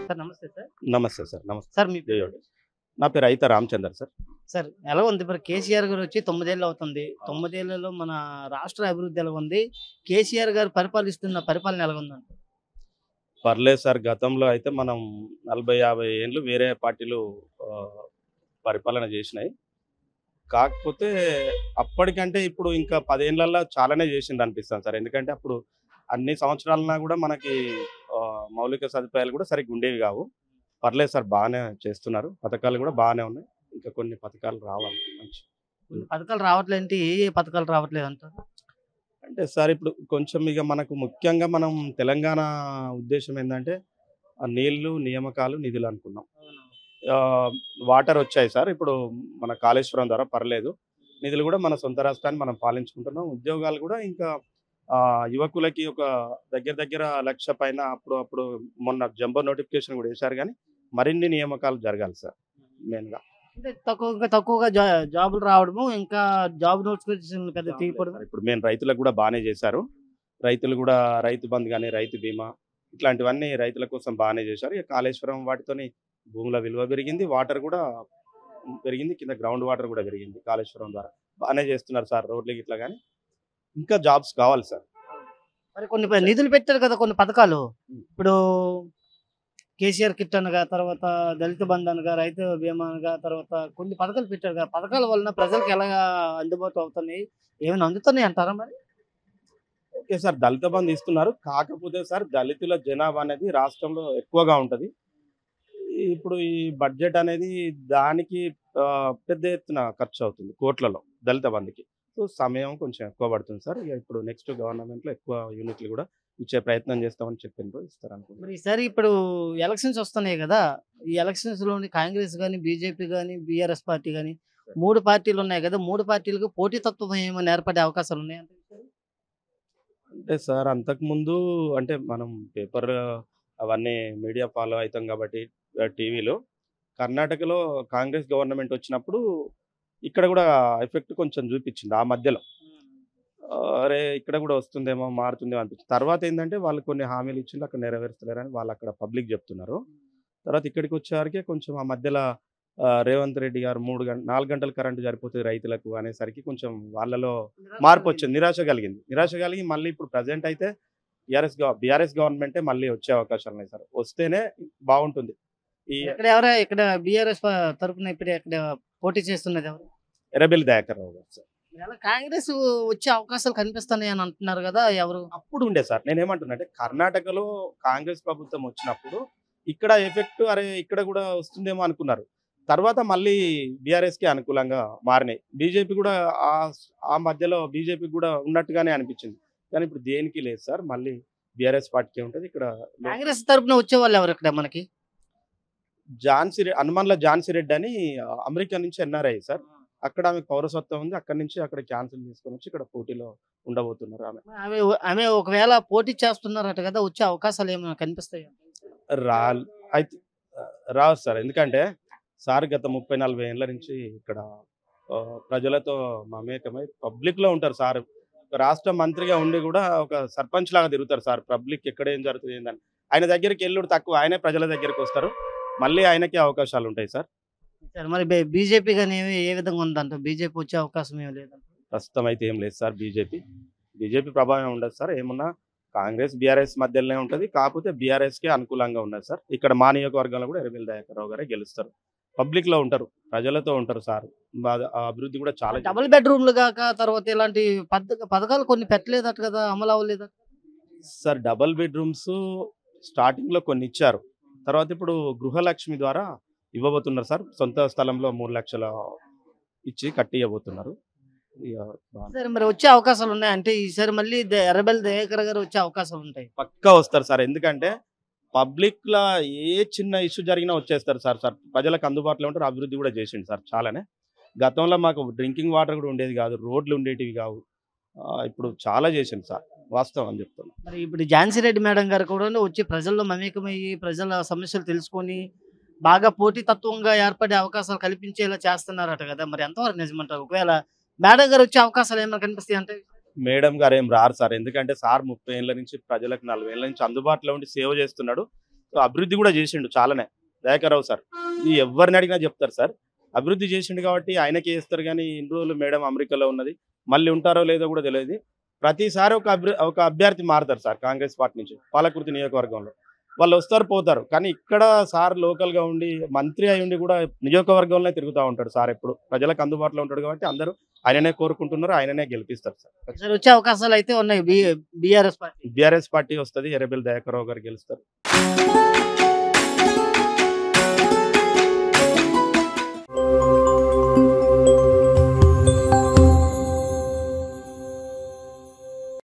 sir నమస్తే sir నమస్తే sir నమస్తే సార్ మీ జయోడి నా పేరు అయిత రామచందర్ సార్ సార్ ఎలా ఉంది మరి కేసీఆర్ గారు వచ్చి తొమ్మిదేళ్ళు అవుతుంది తొమ్మిదేళ్లలో మన రాష్ట్ర అభివృద్ధి ఎలా ఉంది కేసీఆర్ గారు పరిపాలిస్తున్న పరిపాలన ఎలా ఉందంట పర్లేదు సార్ గతంలో అయితే మనం నలభై యాభై ఏళ్ళు వేరే పార్టీలు ఆ, పరిపాలన చేసినాయి కాకపోతే అప్పటికంటే ఇప్పుడు ఇంకా పదేళ్లలో చాలానే చేసింది అనిపిస్తాను సార్ ఎందుకంటే అప్పుడు అన్ని సంవత్సరాలన్నా కూడా మనకి ఆ, మౌలిక సదుపాయాలు కూడా సరిగ్గా ఉండేవి కావు పర్లేదు సార్ బాగానే చేస్తున్నారు పథకాలు కూడా బాగానే ఉన్నాయి ఇంకా కొన్ని పథకాలు రావాలి మంచి కొన్ని పథకాలు రావట్లేంటి ఏ ఏ పథకాలు రావట్లేదు అంటారు అంటే సార్ ఇప్పుడు కొంచెం ఇక మనకు ముఖ్యంగా మనం తెలంగాణ ఉద్దేశం ఏంటంటే ఆ నీళ్లు నియామకాలు నిధులు అనుకున్నాం ఆ, వాటర్ వచ్చాయి సార్ ఇప్పుడు మన కాళేశ్వరం ద్వారా పర్లేదు నిధులు కూడా మన సొంత రాష్ట్రాన్ని మనం పాలించుకుంటున్నాం ఉద్యోగాలు కూడా ఇంకా ఆ, యువకులకి ఒక దగ్గర దగ్గర లక్ష పైన అప్పుడు అప్పుడు మొన్న జంబో నోటిఫికేషన్ కూడా వేశారు కానీ మరిన్ని నియామకాలు జరగాలి సార్ మెయిన్గా అంటే తక్కువ ఇంకా తక్కువగా జా- జాబులు రావడము ఇంకా జాబ్ నోటిఫికేషన్ పెద్ద తీయకూడదు ఇప్పుడు మేము రైతులకు కూడా బాగానే చేశారు రైతులు కూడా రైతు బంధు కానీ రైతు బీమా ఇట్లాంటివన్నీ రైతుల కోసం బాగానే చేశారు ఇక కాళేశ్వరం వాటితోని భూముల విలువ పెరిగింది వాటర్ కూడా పెరిగింది కింద గ్రౌండ్ వాటర్ కూడా పెరిగింది కాళేశ్వరం ద్వారా బాగానే చేస్తున్నారు సార్ రోడ్లు ఇట్లా కానీ ఇంకా జాబ్స్ కావాలి సార్ మరి కొన్ని ప- నిధులు పెట్టారు కదా కొన్ని పథకాలు ఇప్పుడు కేసీఆర్ కిట్ అనగా తర్వాత దళిత బంధు అనగా రైతు బీమా అనగా తర్వాత కొన్ని పథకాలు పెట్టారు కదా పథకాల వలన ప్రజలకు ఎలా అందుబాటు అవుతున్నాయి ఏమైనా అందుతున్నాయి అంటారా మరి ఓకే సార్ దళిత బంధు ఇస్తున్నారు కాకపోతే సార్ దళితుల జనాభా అనేది రాష్ట్రంలో ఎక్కువగా ఉంటుంది ఇప్పుడు ఈ బడ్జెట్ అనేది దానికి ఆ, పెద్ద ఎత్తున ఖర్చు అవుతుంది కోట్లలో దళిత బంధుకి సో సమయం కొంచెం ఎక్కువ పడుతుంది సార్ ఇక ఇప్పుడు నెక్స్ట్ గవర్నమెంట్లో ఎక్కువ యూనిట్లు కూడా ఇచ్చే ప్రయత్నం చేస్తామని చెప్పిండ్రు ఇస్తారు అనుకుంటున్నాను మరి ఈసారి ఇప్పుడు ఎలక్షన్స్ వస్తున్నాయి కదా ఈ ఎలక్షన్స్ లోని కాంగ్రెస్ కానీ బీజేపీ కానీ బీఆర్ఎస్ పార్టీ కానీ మూడు పార్టీలు ఉన్నాయి కదా మూడు పార్టీలకు పోటీతత్వం ఏమైనా ఏర్పడే అవకాశాలు ఉన్నాయి అంటే సార్ అంతకుముందు అంటే మనం పేపర్ అవన్నీ మీడియా ఫాలో అవుతాం కాబట్టి టీవీలో కర్ణాటకలో కాంగ్రెస్ గవర్నమెంట్ వచ్చినప్పుడు ఇక్కడ కూడా ఎఫెక్ట్ కొంచెం చూపించింది ఆ మధ్యలో ఆ, అరే ఇక్కడ కూడా వస్తుందేమో మారుతుందేమో అనిపించింది తర్వాత ఏంటంటే వాళ్ళు కొన్ని హామీలు ఇచ్చిండ్రు అక్కడ నెరవేరుస్తలేరని వాళ్ళు అక్కడ పబ్లిక్ చెప్తున్నారు తర్వాత ఇక్కడికి వచ్చేసరికి కొంచెం ఆ మధ్యలో ఆ, రేవంత్ రెడ్డి గారు మూడు గంట నాలుగు గంటల కరెంటు సరిపోతుంది రైతులకు అనేసరికి కొంచెం వాళ్ళలో మార్పు వచ్చింది నిరాశ కలిగింది నిరాశ కలిగి మళ్ళీ ఇప్పుడు ప్రజెంట్ అయితే బీఆర్ఎస్ బీఆర్ఎస్ గవర్నమెంటే మళ్ళీ వచ్చే అవకాశాలు ఉన్నాయి సార్ వస్తేనే బాగుంటుంది ఈ ఇక్కడ ఎవరా ఇక్కడ బీఆర్ఎస్ తరపున ఇప్పుడు ఇక్కడ పోటీ చేస్తున్నది ఎవరు ఎర్రబెల్లి దయాకర్ రావు గారు సార్ ఇలా కాంగ్రెస్ వచ్చే అవకాశాలు కనిపిస్తున్నాయి అని అంటున్నారు కదా ఎవరు అప్పుడు ఉండే సార్ నేను ఏమంటున్నా కర్ణాటకలో కాంగ్రెస్ ప్రభుత్వం వచ్చినప్పుడు ఇక్కడ ఎఫెక్ట్ అరే ఇక్కడ కూడా వస్తుందేమో అనుకున్నారు తర్వాత మళ్ళీ బీఆర్ఎస్ కి అనుకూలంగా మారినాయి బీజేపీ కూడా ఆ ఆ మధ్యలో బీజేపీ కూడా ఉన్నట్టుగానే అనిపించింది కానీ ఇప్పుడు దేనికి లేదు సార్ మళ్ళీ బీఆర్ఎస్ పార్టీకి ఉంటుంది ఇక్కడ కాంగ్రెస్ తరపున వచ్చే వాళ్ళు ఎవరు ఇక్కడ మనకి ఝాన్సీ రెడ్డి హనుమన్ల ఝాన్సీ రెడ్డి అని ఆ, అమెరికా నుంచి ఎన్ఆర్ఐ సార్ అక్కడ ఆమెకు పౌరసత్వం ఉంది అక్కడ నుంచి అక్కడ క్యాన్సిల్ తీసుకొని వచ్చి ఇక్కడ పోటీలో ఉండబోతున్నారు ఆమె ఆమె ఆమె ఒకవేళ పోటీ చేస్తున్నారట కదా వచ్చే అవకాశాలు ఏమైనా కనిపిస్తాయి రా అయితే రావు సార్ ఎందుకంటే సార్ గత ముప్పై నలభై ఏళ్ళ నుంచి ఇక్కడ ఆ, ప్రజలతో మమేకమై పబ్లిక్ లో ఉంటారు సార్ ఒక రాష్ట్ర మంత్రిగా ఉండి కూడా ఒక సర్పంచ్ లాగా తిరుగుతారు సార్ పబ్లిక్ ఎక్కడ ఏం జరుగుతుంది ఏందని ఆయన దగ్గరికి వెళ్ళుడు తక్కువ ఆయనే ప్రజల దగ్గరికి వస్తారు మళ్ళీ ఆయనకే అవకాశాలు ఉంటాయి సార్ సరే మరి బీజేపీ కానీ ఏ- ఏ విధంగా ఉందంట బీజేపీ వచ్చే అవకాశం ఏమి లేదంట ప్రస్తుతం అయితే ఏం లేదు సార్ బీజేపీ బీజేపీ ప్రభావం ఉండదు సార్ ఏమున్నా కాంగ్రెస్ బీఆర్ఎస్ మధ్యలోనే ఉంటుంది కాకపోతే బీఆర్ఎస్ కే అనుకూలంగా ఉన్నది సార్ ఇక్కడ మా నియోజకవర్గంలో కూడా ఎర్రబెల్లి దయాకర్ రావు గారే గెలుస్తారు పబ్లిక్ లో ఉంటారు ప్రజలతో ఉంటారు సార్ మా- ఆ అభివృద్ధి కూడా చాలా డబుల్ బెడ్రూమ్లు కాక తర్వాత ఇలాంటి పథక పథకాలు కొన్ని పెట్టలేదట కదా అమలు అవ్వలేదట సార్ డబల్ బెడ్రూమ్స్ స్టార్టింగ్ లో కొన్ని ఇచ్చారు తర్వాత ఇప్పుడు గృహలక్ష్మి ద్వారా ఇవ్వబోతున్నారు సార్ సొంత స్థలంలో మూడు లక్షల ఇచ్చి కట్టి ఇవ్వబోతున్నారు ఇక బాగా- సరే మరి వచ్చే అవకాశాలు ఉన్నాయి అంటే ఈసారి మళ్ళీ ద- ఎర్రబెల్లి దయాకర్ గారు వచ్చే అవకాశాలు ఉంటాయి పక్కా వస్తారు సార్ ఎందుకంటే పబ్లిక్ లా ఏ చిన్న ఇష్యూ జరిగినా వచ్చేస్తారు సార్ సార్ ప్రజలకు అందుబాటులో ఉంటారు అభివృద్ధి కూడా చేసిండు సార్ చాలానే గతంలో మాకు డ్రింకింగ్ వాటర్ కూడా ఉండేది కాదు రోడ్లు ఉండేటివి కావు ఆ, ఇప్పుడు చాలా చేసిండు సార్ వాస్తవం అని చెప్తున్నా మరి ఇప్పుడు ఝాన్సీ రెడ్డి మేడం గారు కూడా వచ్చి ప్రజల్లో మమేకమయ్యి ప్రజల సమస్యలు తెలుసుకొని బాగా పోటీతత్వంగా ఏర్పడే అవకాశాలు కల్పించేలా చేస్తున్నారట కదా మరి ఎంతవరకు నిజమంటారు ఒకవేళ మేడం గారు వచ్చే అవకాశాలు ఏమైనా కనిపిస్తాయి అంటే మేడం గారు ఏం రారు సార్ ఎందుకంటే సార్ ముప్పై ఏళ్ళ నుంచి ప్రజలకు నలభై ఏళ్ళ నుంచి అందుబాటులో ఉండి సేవ చేస్తున్నాడు అభివృద్ధి కూడా చేసిండు చాలానే దయాకర్రావు సార్ ఇది ఎవరిని అడిగినా చెప్తారు సార్ అభివృద్ధి చేసిండు కాబట్టి ఆయనకి వేస్తారు కానీ ఇన్ని రోజులు మేడం అమెరికాలో ఉన్నది మళ్ళీ ఉంటారో లేదో కూడా తెలియదు ప్రతిసారి ఒక అభ్య ఒక అభ్యర్థి మారుతారు సార్ కాంగ్రెస్ పార్టీ నుంచి పాలకుర్తి నియోజకవర్గంలో వాళ్ళు వస్తారు పోతారు కానీ ఇక్కడ సార్ లోకల్గా ఉండి మంత్రి అయి ఉండి కూడా నియోజకవర్గంలోనే తిరుగుతూ ఉంటాడు సార్ ఎప్పుడు ప్రజలకు అందుబాటులో ఉంటాడు కాబట్టి అందరూ ఆయననే కోరుకుంటున్నారు ఆయననే గెలిపిస్తారు సార్ సార్ వచ్చే అవకాశాలు అయితే ఉన్నాయి బీఆర్ఎస్ పార్టీ బీఆర్ఎస్ పార్టీ వస్తుంది ఎర్రబెల్ దయాకరావు గారు గెలుస్తారు